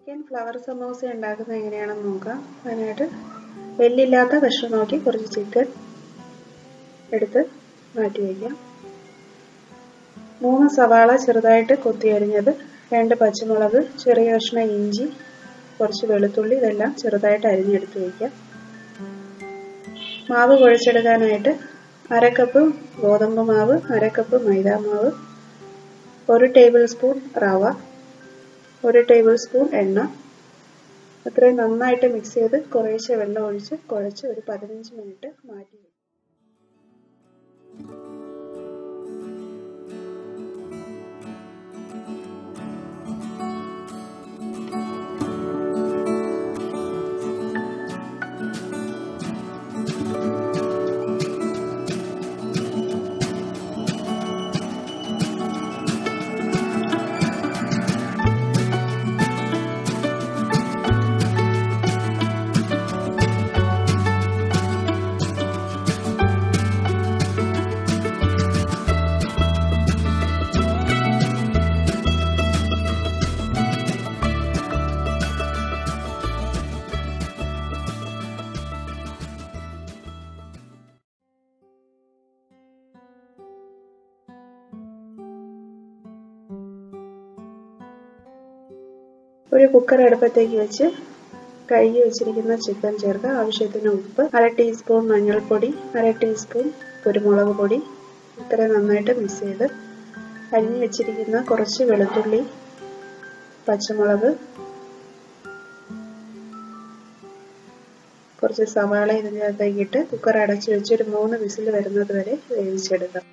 chicken flower samosa ഉണ്ടാക്കുന്നത് എങ്ങനെയാണെന്ന് നോക്കാം അതിനായിട്ട് എല്ലില്ലാത്ത കഷ്ണം നോക്കി കുറച്ച് ചിക്കൻ എടുത്ത് മാറ്റി വയ്ക്കാം മൂന്ന് സവാള ചെറുതായിട്ട് കൊത്തി അരിഞ്ഞത് രണ്ട് പച്ചമുളക് ചെറിയ കഷ്ണം ഇഞ്ചി കുറച്ച് വെളുത്തുള്ളി ഇതെല്ലാം ചെറുതായിട്ട് അരിഞ്ഞെടുത്ത് വയ്ക്കാം മാവ് കുഴച്ചെടുക്കാനായിട്ട് അര കപ്പ് ഗോതമ്പ് മാവ് അര കപ്പ് മൈദാ മാവ് ഒരു ടേബിൾ സ്പൂൺ റവ ഒരു ടേബിൾ സ്പൂൺ എണ്ണ അത്രയും നന്നായിട്ട് മിക്സ് ചെയ്ത് കുറേശ്ശെ വെള്ളം ഒഴിച്ച് കുഴച്ച് ഒരു പതിനഞ്ച് മിനിറ്റ് മാറ്റി വയ്ക്കും ഒരു കുക്കർ അടുപ്പത്തേക്ക് വെച്ച് കഴുകി വെച്ചിരിക്കുന്ന ചിക്കൻ ചേർക്കുക ആവശ്യത്തിന് ഉപ്പ് അര ടീസ്പൂൺ മഞ്ഞൾപ്പൊടി അര ടീസ്പൂൺ കുരുമുളക് പൊടി ഇത്രയും നന്നായിട്ട് മിക്സ് ചെയ്ത് അരിഞ്ഞു വെച്ചിരിക്കുന്ന കുറച്ച് വെളുത്തുള്ളി പച്ചമുളക് കുറച്ച് സവാള ഇതിനകത്തേക്ക് ഇട്ട് കുക്കർ അടച്ചു വെച്ച് ഒരു മൂന്ന് വിസിൽ വരുന്നത് വരെ വേവിച്ചെടുക്കാം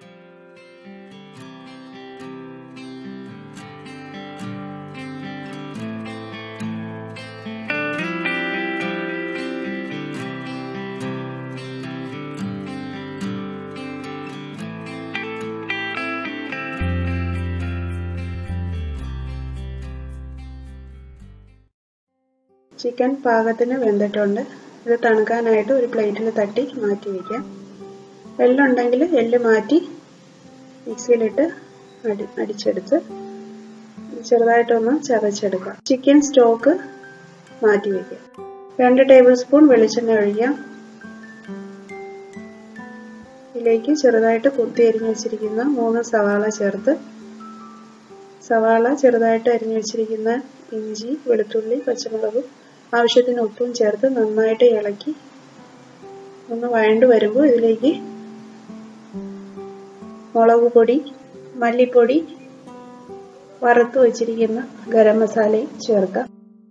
ചിക്കൻ പാകത്തിന് വെന്തിട്ടുണ്ട് ഇത് തണുക്കാനായിട്ട് ഒരു പ്ലേറ്റിൽ തട്ടി മാറ്റി വയ്ക്കാം എള്ളുണ്ടെങ്കിൽ എള്ള് മാറ്റി മിക്സിയിലിട്ട് അടി അടിച്ചെടുത്ത് ചെറുതായിട്ടൊന്ന് ചതച്ചെടുക്കാം ചിക്കൻ സ്റ്റോക്ക് മാറ്റി വയ്ക്കാം രണ്ട് ടേബിൾ സ്പൂൺ വെളിച്ചെണ്ണ ഒഴിക്കാം ഇതിലേക്ക് ചെറുതായിട്ട് കുത്തി അരിഞ്ഞു വെച്ചിരിക്കുന്ന മൂന്ന് സവാള ചേർത്ത് സവാള ചെറുതായിട്ട് അരിഞ്ഞു വെച്ചിരിക്കുന്ന ഇഞ്ചി വെളുത്തുള്ളി പച്ചമുളകും ആവശ്യത്തിന് ഉപ്പും ചേർത്ത് നന്നായിട്ട് ഇളക്കി ഒന്ന് വഴണ്ടു വരുമ്പോൾ ഇതിലേക്ക് മുളക് പൊടി മല്ലിപ്പൊടി വറുത്ത് വച്ചിരിക്കുന്ന ഗരം മസാലയും ചേർക്കാം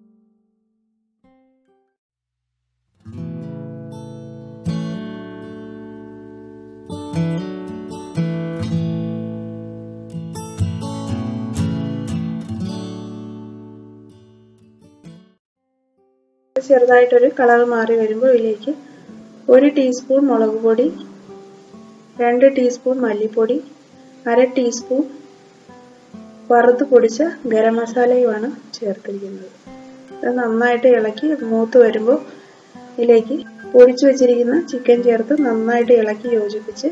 ചെറുതായിട്ടൊരു കളർ മാറി വരുമ്പോൾ ഇതിലേക്ക് ഒരു ടീസ്പൂൺ മുളക് പൊടി രണ്ട് ടീസ്പൂൺ മല്ലിപ്പൊടി അര ടീസ്പൂൺ വറുത്ത് പൊടിച്ച ഗരം മസാലയുമാണ് ചേർത്തിരിക്കുന്നത് അത് നന്നായിട്ട് ഇളക്കി മൂത്ത് വരുമ്പോൾ ഇതിലേക്ക് പൊടിച്ചു വെച്ചിരിക്കുന്ന ചിക്കൻ ചേർത്ത് നന്നായിട്ട് ഇളക്കി യോജിപ്പിച്ച്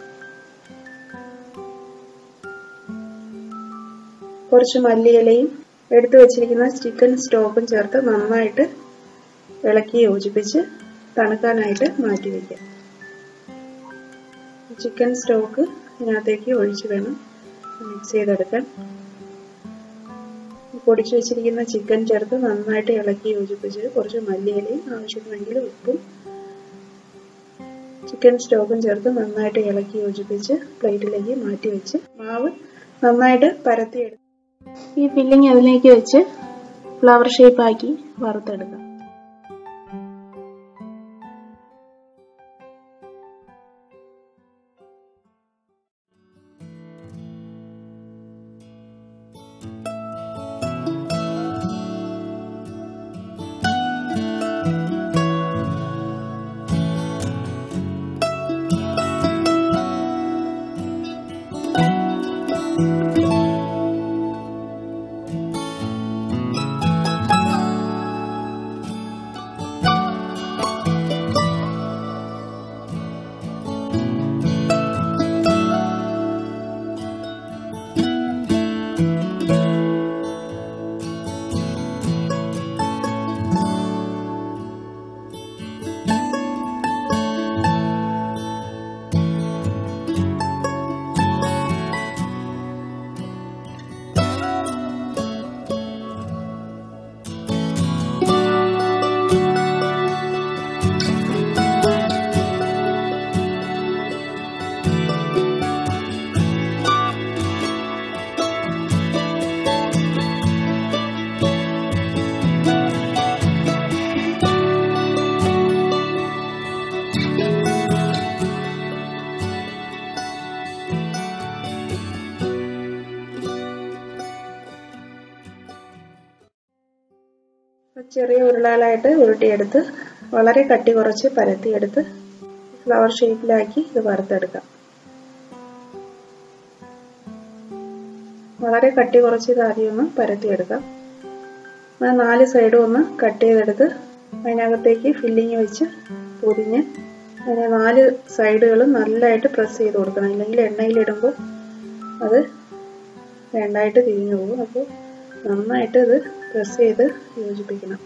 കുറച്ച് മല്ലിയിലയും എടുത്തു വെച്ചിരിക്കുന്ന ചിക്കൻ സ്റ്റോക്കും ചേർത്ത് നന്നായിട്ട് ഇളക്കി യോജിപ്പിച്ച് തണുക്കാനായിട്ട് മാറ്റി വയ്ക്കാം ചിക്കൻ സ്റ്റോക്ക് ഇതിനകത്തേക്ക് ഒഴിച്ച് വേണം മിക്സ് ചെയ്തെടുക്കാൻ പൊടിച്ചു വെച്ചിരിക്കുന്ന ചിക്കൻ ചേർത്ത് നന്നായിട്ട് ഇളക്കി യോജിപ്പിച്ച് കുറച്ച് മല്ലിയിലയും ആവശ്യത്തിനെങ്കിൽ ഉപ്പും ചിക്കൻ സ്റ്റോക്കും ചേർത്ത് നന്നായിട്ട് ഇളക്കി യോജിപ്പിച്ച് പ്ലേറ്റിലേക്ക് മാറ്റി വെച്ച് മാവ് നന്നായിട്ട് പരത്തിയെടുക്കും ഈ ഫില്ലിങ് അതിലേക്ക് വെച്ച് ഫ്ലവർ ഷേപ്പ് ആക്കി വറുത്തെടുക്കാം ചെറിയ ഉരുളകളായിട്ട് ഉരുട്ടിയെടുത്ത് വളരെ കട്ടി കുറച്ച് പരത്തിയെടുത്ത് ഫ്ലവർ ഷേപ്പിലാക്കി ഇത് വറുത്തെടുക്കാം വളരെ കട്ടി കുറച്ച് ഇത് ആദ്യം ഒന്ന് പരത്തിയെടുക്കാം നാല് സൈഡും ഒന്ന് കട്ട് ചെയ്തെടുത്ത് അതിനകത്തേക്ക് ഫില്ലിങ് വെച്ച് പൊതിഞ്ഞ് അതിനെ നാല് സൈഡുകളും നല്ലതായിട്ട് പ്രസ് ചെയ്ത് കൊടുക്കണം ഇല്ലെങ്കിൽ എണ്ണയിലിടുമ്പോൾ അത് രണ്ടായിട്ട് തിരിഞ്ഞു പോകും അപ്പോൾ നന്നായിട്ട് ഇത് പ്രസ് ചെയ്ത് യോജിപ്പിക്കണം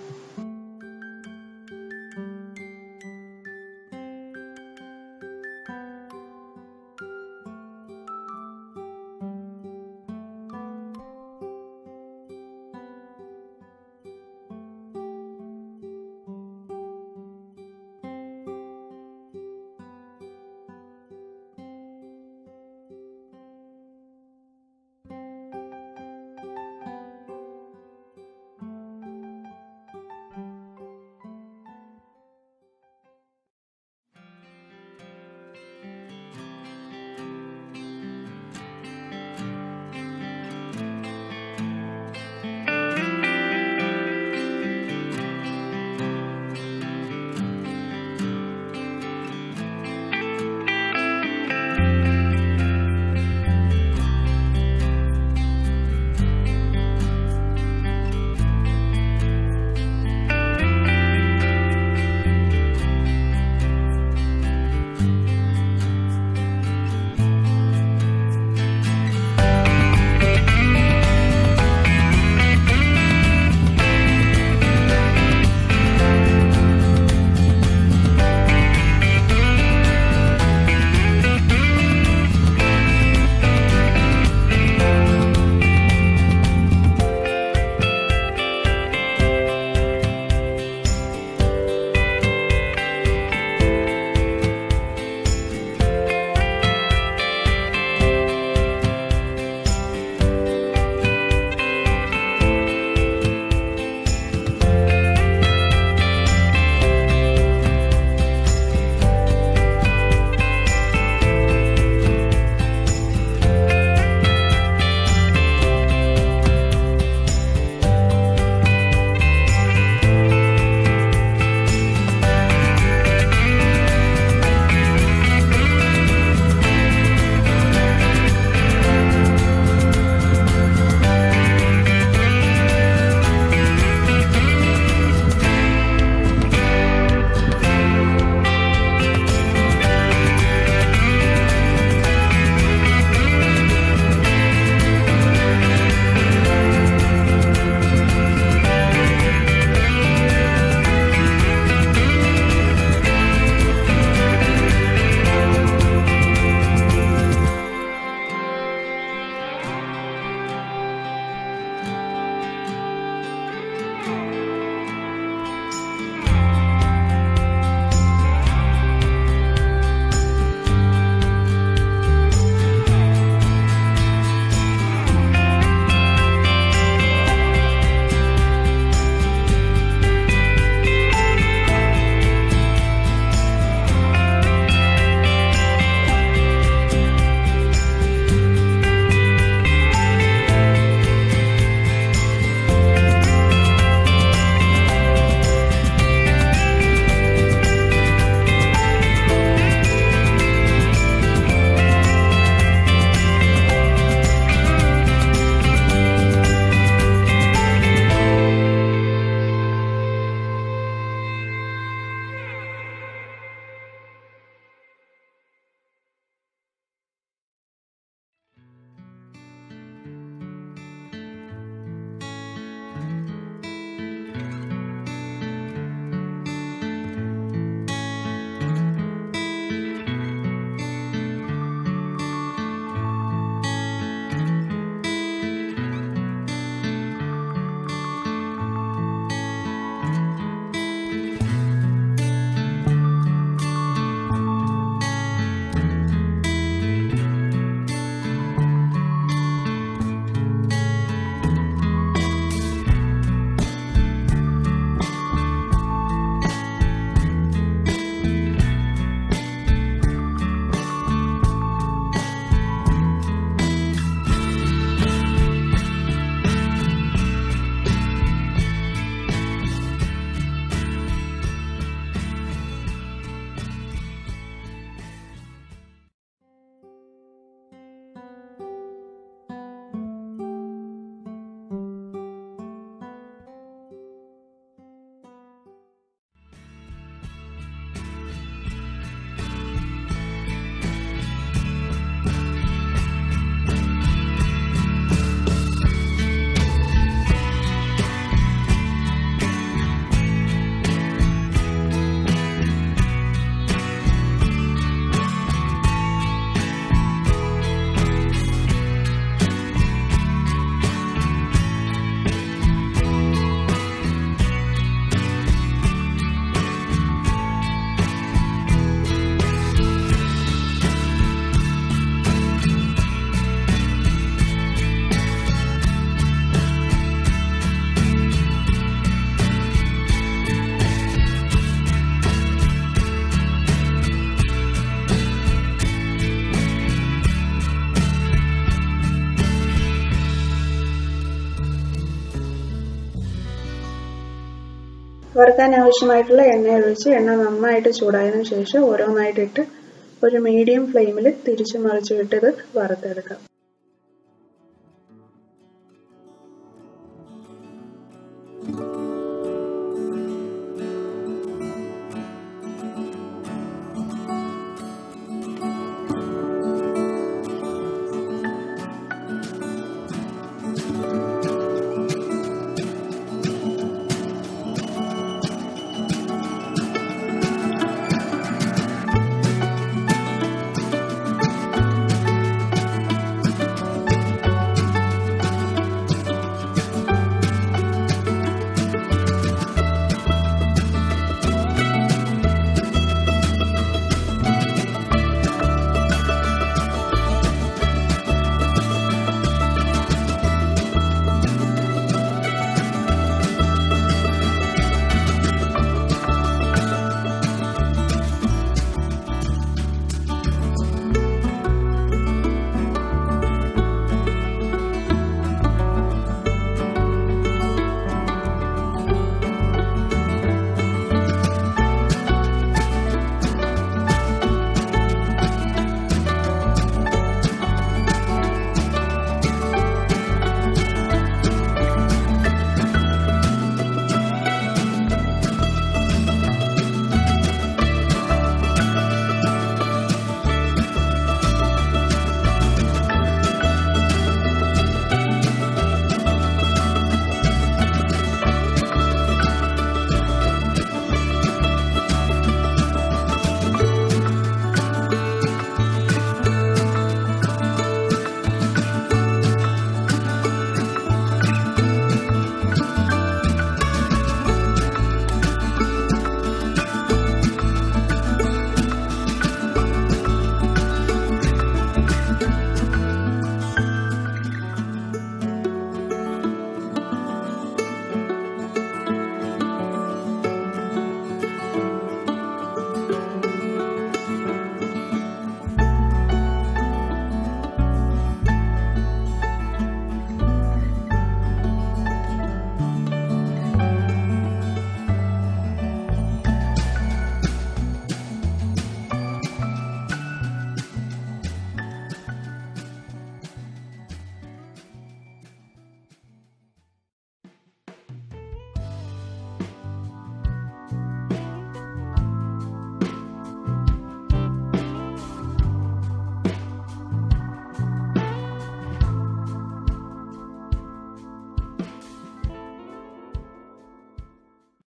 വറുക്കാൻ ആവശ്യമായിട്ടുള്ള എണ്ണ ഒഴിച്ച് എണ്ണ നന്നായിട്ട് ചൂടായതിനു ശേഷം ഓരോന്നായിട്ടിട്ട് ഒരു മീഡിയം ഫ്ലെയിമിൽ തിരിച്ചു മറിച്ചു വിട്ടത് വറുത്തെടുക്കാം thank you